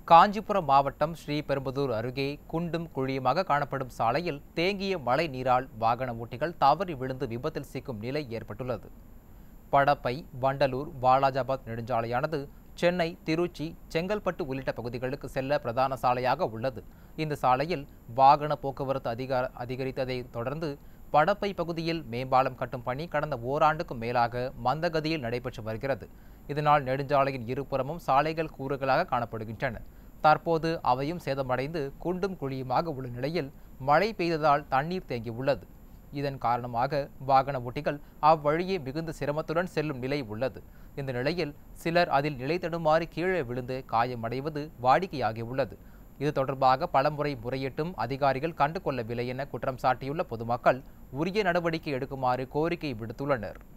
காஞ்சிபுரம் மாவட்டம் ஸ்ரீபெரும்புதூர் அருகே குண்டும் குழியுமாக காணப்படும் சாலையில் தேங்கிய மழை நீரால் வாகன ஓட்டிகள் தவறி விழுந்து விபத்தில் சிக்கும் நிலை ஏற்பட்டுள்ளது படப்பை வண்டலூர் வாலாஜாபாத் நெடுஞ்சாலையானது சென்னை திருச்சி செங்கல்பட்டு உள்ளிட்ட பகுதிகளுக்கு செல்ல பிரதான சாலையாக உள்ளது இந்த சாலையில் வாகன போக்குவரத்து அதிகார அதிகரித்ததை தொடர்ந்து படப்பை பகுதியில் மேம்பாலம் கட்டும் பணி கடந்த ஓராண்டுக்கும் மேலாக மந்தகதியில் நடைபெற்று வருகிறது இதனால் நெடுஞ்சாலையின் இருபுறமும் சாலைகள் கூறுகளாக காணப்படுகின்றன தற்போது அவையும் சேதமடைந்து குண்டும் குழியுமாக உள்ள நிலையில் மழை பெய்ததால் தண்ணீர் தேங்கியுள்ளது இதன் காரணமாக வாகன ஓட்டிகள் அவ்வழியே மிகுந்த சிரமத்துடன் செல்லும் நிலை உள்ளது இந்த நிலையில் சிலர் அதில் நிலை தடுமாறி கீழே விழுந்து காயமடைவது வாடிக்கையாகியுள்ளது இது தொடர்பாக பலமுறை முறையிட்டும் அதிகாரிகள் கண்டுகொள்ளவில்லை என குற்றம் சாட்டியுள்ள பொதுமக்கள் உரிய நடவடிக்கை எடுக்குமாறு கோரிக்கை விடுத்துள்ளனர்